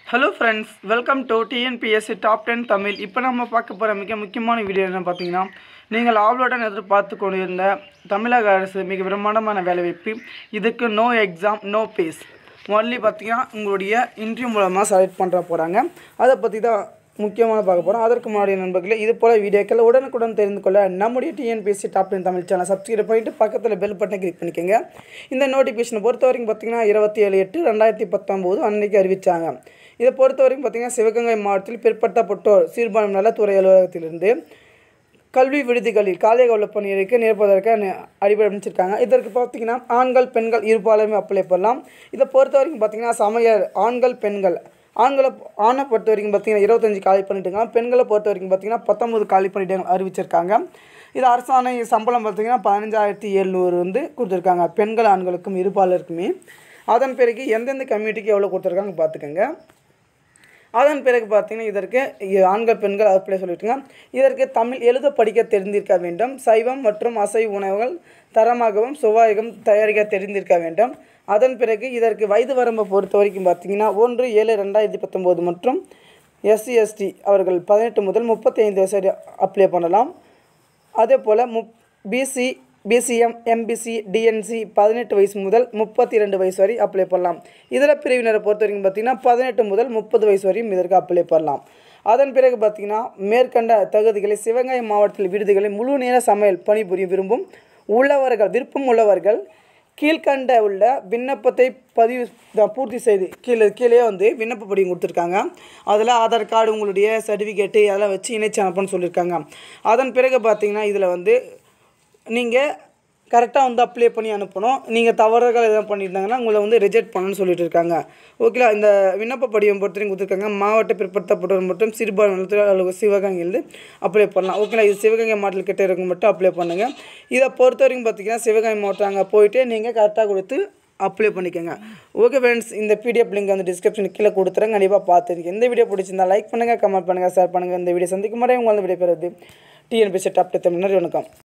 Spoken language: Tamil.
hello friends welcome to TNPSC top ten Tamil இப்போ நம்ம பார்க்க போகிற மிக முக்கியமான வீடியோ என்ன பார்த்தீங்கன்னா நீங்கள் ஆவலுடன் எதிர்பார்த்து கொண்டிருந்த தமிழக அரசு மிக பிரம்மாண்டமான வேலைவாய்ப்பு இதுக்கு no exam no fees only பார்த்தீங்கன்னா உங்களுடைய இன்டர்வியூ மூலமாக செலக்ட் பண்ணுற போகிறாங்க அதை பற்றி தான் முக்கியமாக பார்க்க போகிறோம் அதற்கு முன்னாடி நண்பர்களே இது போல் வீடியோக்கள் உடனுக்குடன் தெரிந்து கொள்ள நம்முடைய TNPSC top ten Tamil channel subscribe பண்ணிட்டு பக்கத்தில் பெல் பட்டனை கிளிக் பண்ணிக்கோங்க இந்த நோட்டிஃபிகேஷனை பொறுத்த வரைக்கும் பார்த்தீங்கன்னா இருபத்தி ஏழு எட்டு ரெண்டாயிரத்தி பத்தொம்போது அன்னைக்கு அறிவித்தாங்க இதை பொறுத்த வரைக்கும் பார்த்தீங்கன்னா சிவகங்கை மாவட்டத்தில் பிற்படுத்தப்பட்டோர் சீர்பான்மை நலத்துறை அலுவலகத்திலிருந்து கல்வி விடுதிகளில் காலை கவலை பணியிற்கு நேர்ப்பதற்கு அடிப்படை அமைச்சிருக்காங்க இதற்கு பார்த்தீங்கன்னா ஆண்கள் பெண்கள் இருபாலுமே அப்ளை பண்ணலாம் இதை பொறுத்த வரைக்கும் பார்த்தீங்கன்னா சமையல் ஆண்கள் பெண்கள் ஆண்களை ஆணை பொறுத்த வரைக்கும் பார்த்தீங்கன்னா இருபத்தஞ்சி காலி பண்ணிட்டுருக்காங்க பெண்களை பொறுத்த வரைக்கும் பார்த்தீங்கன்னா பத்தொம்பது காலி பண்ணிட்டு அறிவிச்சிருக்காங்க இது அரசாணை சம்பளம் பார்த்தீங்கன்னா பதினஞ்சாயிரத்தி எழுநூறு வந்து கொடுத்துருக்காங்க பெண்கள் ஆண்களுக்கும் இருபாலருக்குமே அதன் பிறகு எந்தெந்த கம்யூனிட்டிக்கு எவ்வளோ கொடுத்துருக்காங்க பார்த்துக்கோங்க அதன் பிறகு பார்த்தீங்கன்னா இதற்கு இ- ஆண்கள் பெண்கள் அப்ளை சொல்லிட்டுங்க இதற்கு தமிழ் எழுத படிக்க தெரிந்திருக்க வேண்டும் சைவம் மற்றும் அசைவ உணவுகள் தரமாகவும் சுவையாகவும் தயாரிக்க தெரிந்திருக்க வேண்டும் அதன் பிறகு இதற்கு வயது வரம்பை பொறுத்த வரைக்கும் பார்த்தீங்கன்னா ஒன்று ஏழு ரெண்டாயிரத்தி பத்தொம்போது மற்றும் எஸ்சி எஸ்டி அவர்கள் பதினெட்டு முதல் முப்பத்தி ஐந்து வயசு வரை அப்ளை பண்ணலாம் அதே போல் முப் பிசி பிசிஎம் எம்பிசி டிஎன்சி பதினெட்டு வயசு முதல் முப்பத்தி ரெண்டு வயசு வரை அப்ளை பண்ணலாம் இதர பிரிவினரை பொறுத்த வரைக்கும் பார்த்தீங்கன்னா பதினெட்டு முதல் முப்பது வயசு வரையும் இதற்கு அப்ளை பண்ணலாம் அதன் பிறகு பார்த்தீங்கன்னா மேற்கண்ட தகுதிகளை சிவகங்கை மாவட்டத்தில் விடுதிகளில் முழு நேர சமையல் பணிபுரிய விரும்பும் உள்ளவர்கள் விருப்பம் உள்ளவர்கள் கீழ்கண்ட உள்ள விண்ணப்பத்தை பதிவு த- பூர்த்தி செய்து கீழே கீழே வந்து விண்ணப்ப படிவம் கொடுத்துருக்காங்க அதில் ஆதார் கார்டு உங்களுடைய சர்டிஃபிகேட்டு அதெல்லாம் வச்சு இணைச்சு அனுப்பணும்னு சொல்லியிருக்காங்க அதன் பிறகு பார்த்தீங்கன்னா இதில் வந்து நீங்கள் கரெக்டாக வந்து அப்ளை பண்ணி அனுப்பணும் நீங்கள் தவறுகள் எதாவது பண்ணியிருந்தாங்கன்னா உங்களை வந்து ரிஜெக்ட் பண்ணணும்னு சொல்லிட்டு இருக்காங்க ஓகேலா இந்த விண்ணப்ப படிவம் பொறுத்தவரைக்கும் கொடுத்துருக்காங்க மாவட்ட பிற்படுத்தப்பட்டவர் மற்றும் சிறுபான்மை அலுவலக சிவகங்கையிலேருந்து அப்ளை பண்ணலாம் ஓகேலா இது சிவகங்கை மாவட்டத்தில் கிட்ட இருக்கவங்க மட்டும் அப்ளை பண்ணுங்கள் இதை பொறுத்த வரைக்கும் பார்த்தீங்கன்னா சிவகங்கை மாவட்டம் அங்கே போயிட்டு நீங்கள் கரெக்டாக கொடுத்து அப்ளை பண்ணிக்கோங்க ஓகே ஃப்ரெண்ட்ஸ் இந்த பிடிஎஃப் லிங்க் வந்து டிஸ்கிரிப்ஷன் கீழே கொடுத்துறேன் கண்டிப்பாக பார்த்துருக்கேன் இந்த வீடியோ பிடிச்சிருந்தா லைக் பண்ணுங்கள் கமெண்ட் பண்ணுங்கள் ஷேர் பண்ணுங்கள் இந்த வீடியோ சந்திக்கும் முறை உங்களை விடைபெறுவது டிஎன்பிசி டாப் தமிழர் வணக்கம்